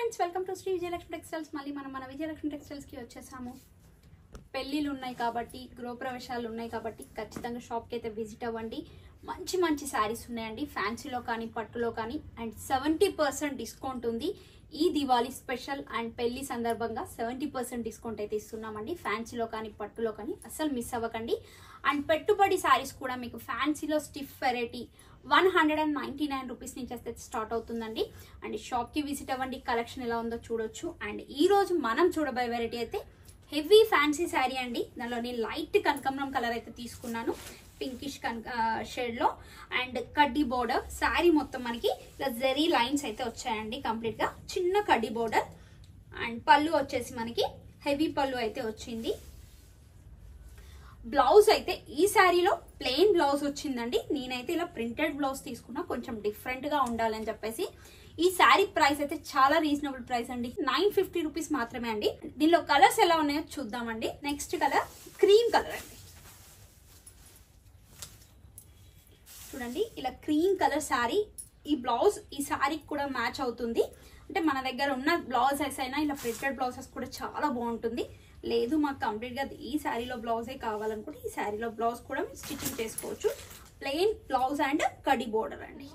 friends welcome to Shri Vijayalakshmi textiles మళ్ళీ మనం మన విజయలక్ష్మి టెక్స్టైల్స్కి వచ్చేసాము పెళ్ళిళ్ళు ఉన్నాయి కాబట్టి గృహప్రవేశాలు ఉన్నాయి కాబట్టి ఖచ్చితంగా షాప్కి అయితే విజిట్ అవ్వండి మంచి మంచి శారీస్ ఉన్నాయండి ఫ్యాన్సీలో కానీ పట్టులో కానీ అండ్ సెవెంటీ పర్సెంట్ డిస్కౌంట్ ఉంది ఈ దివాళీ స్పెషల్ అండ్ పెళ్లి సందర్భంగా సెవెంటీ పర్సెంట్ డిస్కౌంట్ అయితే ఇస్తున్నామండి ఫ్యాన్సీలో కానీ పట్టులో కానీ అస్సలు మిస్ అవ్వకండి అండ్ పెట్టుబడి శారీస్ కూడా మీకు ఫ్యాన్సీలో stiff variety one hundred and ninety nine rupees నుంచి అయితే స్టార్ట్ అవుతుందండి అండ్ షాప్కి విజిట్ అవ్వండి కలెక్షన్ ఎలా ఉందో చూడొచ్చు అండ్ ఈ రోజు మనం చూడబోయే వెరైటీ అయితే హెవీ ఫ్యాన్సీ శారీ అండి దానిలోని లైట్ కనకమరం కలర్ అయితే తీసుకున్నాను పింకిష్ కన్ షేడ్లో అండ్ కడ్డీ బోర్డర్ శారీ మొత్తం మనకి ఇలా జెరీ లైన్స్ అయితే వచ్చాయండి కంప్లీట్గా చిన్న కడ్డీ బోర్డర్ అండ్ పళ్ళు వచ్చేసి మనకి హెవీ పళ్ళు అయితే వచ్చింది బ్లౌజ్ అయితే ఈ శారీలో ప్లెయిన్ బ్లౌజ్ వచ్చిందండి నేనైతే ఇలా ప్రింటెడ్ బ్లౌజ్ తీసుకున్నా కొంచెం డిఫరెంట్ గా ఉండాలని చెప్పేసి ఈ శారీ ప్రైస్ అయితే చాలా రీజనబుల్ ప్రైస్ అండి నైన్ ఫిఫ్టీ రూపీస్ మాత్రమే అండి దీనిలో కలర్స్ ఎలా ఉన్నాయో చూద్దామండి నెక్స్ట్ కలర్ క్రీమ్ కలర్ అండి చూడండి ఇలా క్రీమ్ కలర్ శారీ ఈ బ్లౌజ్ ఈ శారీకి కూడా మ్యాచ్ అవుతుంది అంటే మన దగ్గర ఉన్న బ్లౌజెస్ అయినా ఇలా ప్రింటెడ్ బ్లౌజెస్ కూడా చాలా బాగుంటుంది లేదు మాకు కంప్లీట్గా ఈ శారీలో బ్లౌజే కావాలనుకుంటే ఈ శారీలో బ్లౌజ్ కూడా మీరు స్టిచ్చింగ్ చేసుకోవచ్చు ప్లెయిన్ బ్లౌజ్ అండ్ కడి బోర్డర్ అండి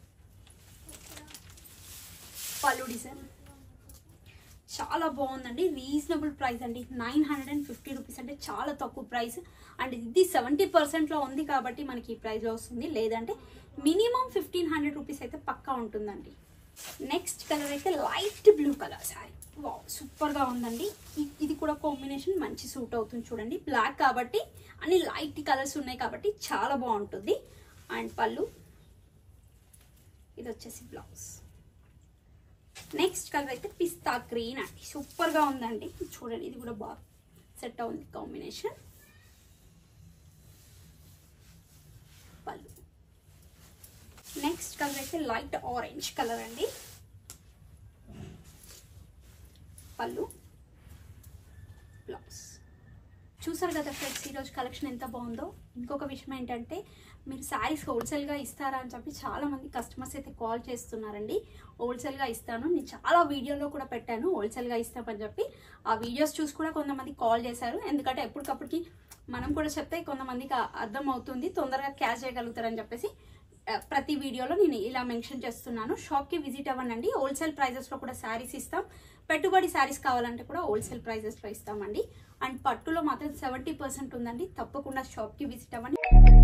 పళ్ళు డిజైన్ చాలా బాగుందండి రీజనబుల్ ప్రైస్ అండి nine hundred and fifty rupees అంటే చాలా తక్కువ ప్రైస్ అండ్ ఇది సెవెంటీ పర్సెంట్లో ఉంది కాబట్టి మనకి ఈ ప్రైస్లో వస్తుంది లేదంటే మినిమం ఫిఫ్టీన్ హండ్రెడ్ రూపీస్ అయితే పక్కా ఉంటుందండి నెక్స్ట్ కలర్ అయితే light blue colour sari wow సూపర్గా ఉందండి ఇ- ఇది కూడా కాంబినేషన్ మంచి సూట్ అవుతుంది చూడండి బ్లాక్ కాబట్టి అన్ని లైట్ కలర్స్ ఉన్నాయి కాబట్టి చాలా బాగుంటుంది అండ్ పళ్ళు ఇది వచ్చేసి బ్లౌజ్ నెక్స్ట్ కలర్ అయితే పిస్తా గ్రీన్ అండి సూపర్గా ఉందండి చూడండి ఇది కూడా బాగా సెట్ అవుంది కాంబినేషన్ పళ్ళు నెక్స్ట్ కలర్ అయితే లైట్ ఆరెంజ్ కలర్ అండి పళ్ళు బ్లౌజ్ చూసారు కదా ఫ్రెండ్స్ ఈరోజు కలెక్షన్ ఎంత బాగుందో ఇంకొక విషయం ఏంటంటే మీరు శారీస్ హోల్సేల్గా ఇస్తారా అని చెప్పి చాలా మంది కస్టమర్స్ అయితే కాల్ చేస్తున్నారండి హోల్సేల్గా ఇస్తాను నేను చాలా వీడియోలో కూడా పెట్టాను హోల్సేల్గా ఇస్తామని చెప్పి ఆ వీడియోస్ చూసి కూడా కొంతమంది కాల్ చేశారు ఎందుకంటే ఎప్పటికప్పటికి మనం కూడా చెప్తే కొంతమందికి ఆ- అర్థం అవుతుంది తొందరగా క్యాచ్ చేయగలుగుతారని చెప్పేసి ఆ, ప్రతి వీడియోలో నేను ఇలా మెన్షన్ చేస్తున్నాను షాప్కి విజిట్ అవ్వనండి హోల్సేల్ ప్రైజెస్లో కూడా శారీస్ ఇస్తాం పెట్టుబడి శారీస్ కావాలంటే కూడా హోల్సేల్ ప్రైజెస్లో ఇస్తామండి అండ్ పట్టులో మాత్రం సెవెంటీ పర్సెంట్ ఉందండి తప్పకుండా షాప్కి విజిట్ అవ్వండి